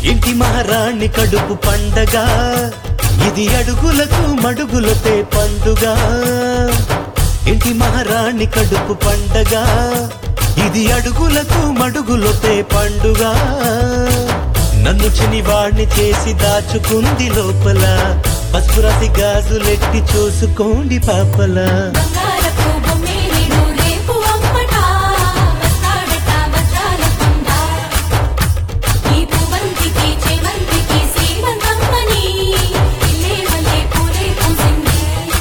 ఇంటి మహారాణి కడుపు పండగ ఇది అడుగులకు మడుగులతే పండుగ ఇంటి మహారాణి కడుపు పండగ ఇది అడుగులకు మడుగులతే పండుగ నన్ను చినివాణ్ణి చేసి దాచుకుంది లోపల పసుపు రాసి గాజులెట్టి చూసుకోండి పాపలా బంగారపు బొమ్మేలిడు రేపు అమ్మట వస్తాడట వజ్రాల కొండ ఈ పువ్వంతికి చేమంతికి శ్రీమంతమ్మని ఇల్లే వల్లే పూలే పూసింది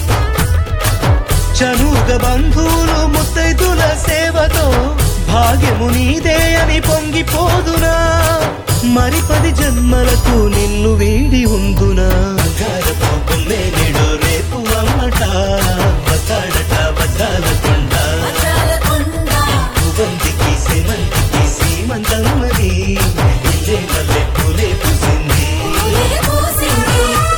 చనుగ బంధువులు ముత్తైదుల సేవతో భాగ్యము నీదే అని పొంగిపోదునా మరి పది జన్మలకు నిన్ను వీడి ఉందునా బంగారపు బొమ్మేలిడు రేపు అమ్మట వస్తాడట వజ్రాల కొండ వజ్రాల కొండ పువ్వంతికి సేమంతికి సీమంతమ్మది ఇల్లే మల్లె పూలే పూసింది పూలే పూసింది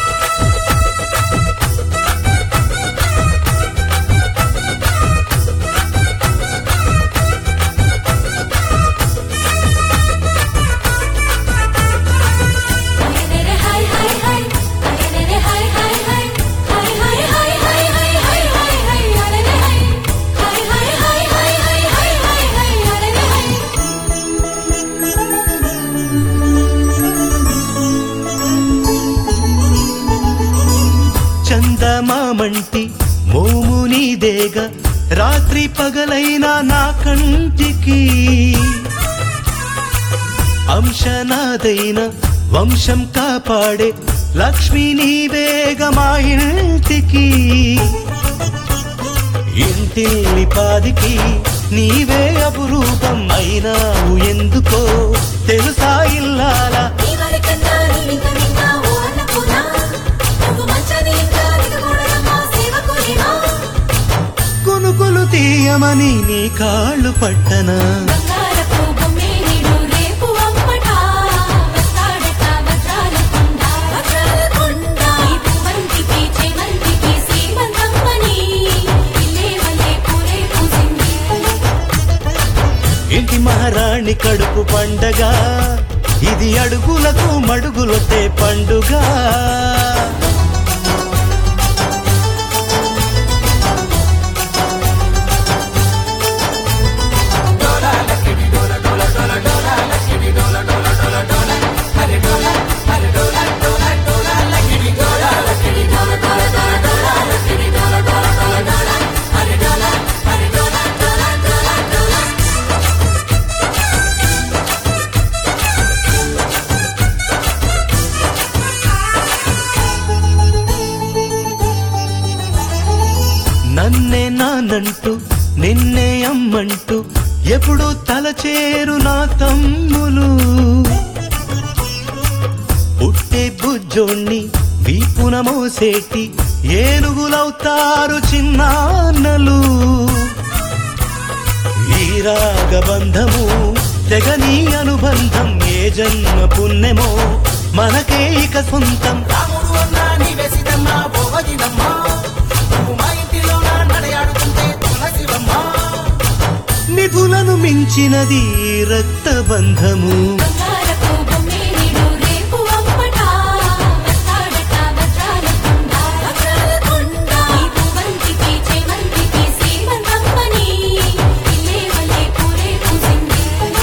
అరెరెరె హై హై హై అరెరెరె హై హై హై హై హై హై హై హై హై హై హై అరెరె హై హై హై హై హై హై హై హై హై అరెరె హై చందమామంటి మోము నీదేగ రాత్రి పగలైనా నా కంటికి అంశనాదైన వంశం కాపాడే లక్ష్మి నీవేగ మా ఇంటికి ఇంటిల్లి పాదికి నీవే అపురూపం అయినావు ఎందుకో తెలుసా ఇల్లాలా నీవరికన్నా నీవింత నిన్నా ఓ అన్నపూర్ణ నువ్వు మంచని ఇంకా దిగకూడదమ్మా సేవకునివా కొనుకొలు తీయమని నీ కాళ్ళు పట్టనా బంగారపు బొమ్మేలిడు రేపు అమ్మట వస్తాడట వజ్రాల కొండ వజ్రాల కొండ ఈ పువ్వంతికి చేమంతికి శ్రీమంతమ్మని ఇల్లే వల్లే పూలే పూసింది ఇంటి మహారాణి కడుపు పండగ ఇది అడుగులకు మడుగులతే పండుగ నన్నే నానంటూ నిన్నే అమ్మంటూ ఎప్పుడు తలచేరు నా తమ్ములు పుట్టే బుజ్జోణ్ణి వీపున మోసేటి ఏనుగులవుతారు చిన్నాన్నలు ఈ రాగబంధము తెగని అనుబంధం ఏ జన్మ పుణ్యమో మనకే ఇక సొంతం రాముడు అన్నా నీవే సీతమ్మ భోగజినమ్మ నువ్వు మా ఇంటిలో నా నడయాడుతుంటే తులసివమ్మ నిధులను మించినది ఈ రక్తబంధము బంగారపు బొమ్మేలిడు రేపు అమ్మట వస్తాడట వజ్రాల కొండ వజ్రాల కొండ ఈ పువ్వంతికి చేమంతికి శ్రీమంతమ్మని ఇల్లే వల్లే పూలే పూసింది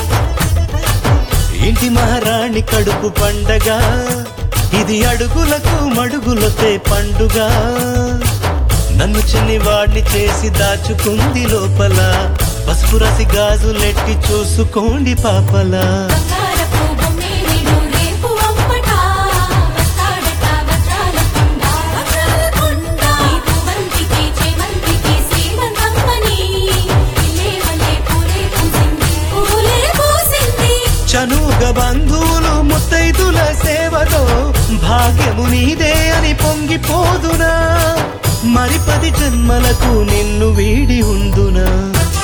ఇంటి మహారాణి కడుపు పండగ ఇది అడుగులకు మడుగులతే పండుగ నన్ను చిన్నివాడిని చేసి దాచుకుంది లోపల పసుపు రసి గాజులెట్టి చూసుకోండి పాపలా బంగారపు బొమ్మేలిడు రేపు అమ్మట వస్తాడట వజ్రాల కొండ వజ్రాల కొండ ఈ పువ్వంతికి చేమంతికి శ్రీమంతమ్మని ఇల్లే వల్లే పూలే పూసింది పూలే పూసింది చనుగ బంధువులు ముత్తైదుల సేవతో భాగ్యము నీదే అని పొంగిపోదునా మరి పది జన్మలకు నిన్ను వీడి ఉందునా